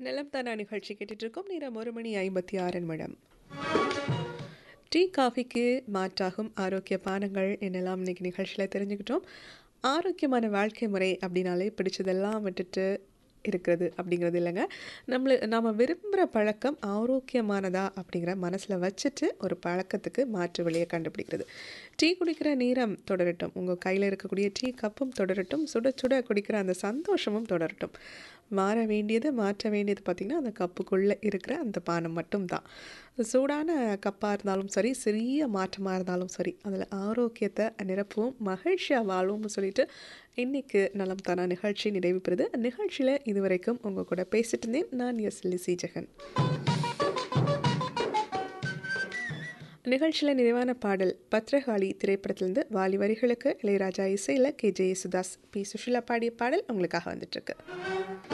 நிலம் தானா நிகழ்ச்சி கேட்டுட்டு இருக்கோம் நேரம் ஒரு மணி ஐம்பத்தி ஆறு நிமிடம் டீ காஃபிக்கு மாற்றாகும் ஆரோக்கிய பானங்கள் என்னெல்லாம் இன்னைக்கு நிகழ்ச்சியில் தெரிஞ்சுக்கிட்டோம் ஆரோக்கியமான வாழ்க்கை முறை அப்படின்னாலே பிடிச்சதெல்லாம் விட்டுட்டு இருக்கிறது அப்படிங்கிறது இல்லைங்க நம்மள நாம் விரும்புகிற பழக்கம் ஆரோக்கியமானதா அப்படிங்கிற மனசில் வச்சுட்டு ஒரு பழக்கத்துக்கு மாற்று வழியை கண்டுபிடிக்கிறது டீ குடிக்கிற நேரம் தொடரட்டும் உங்கள் கையில் இருக்கக்கூடிய டீ கப்பும் தொடரட்டும் சுட சுட குடிக்கிற அந்த சந்தோஷமும் தொடரட்டும் மாற வேண்டியது மாற்ற வேண்டியது பார்த்திங்கன்னா அந்த கப்புக்குள்ளே இருக்கிற அந்த பானம் மட்டும்தான் சூடான கப்பாக இருந்தாலும் சரி சிறிய மாற்றமாக இருந்தாலும் சரி அதில் ஆரோக்கியத்தை நிரப்புவோம் மகிழ்ச்சியாக வாழ்வோம்னு சொல்லிட்டு இன்றைக்கு நலம் தானா நிகழ்ச்சி நிறைவு பெறுது நிகழ்ச்சியில் இதுவரைக்கும் உங்கள் கூட பேசிட்டு இருந்தேன் நான் எஸ் லிசி ஜெகன் நிகழ்ச்சியில் நிறைவான பாடல் பத்ரகாளி திரைப்படத்திலிருந்து வாலி வரிகளுக்கு இளையராஜா இசையில் K J Yesudas P Susheela பாடிய பாடல் உங்களுக்காக வந்துட்டுருக்கு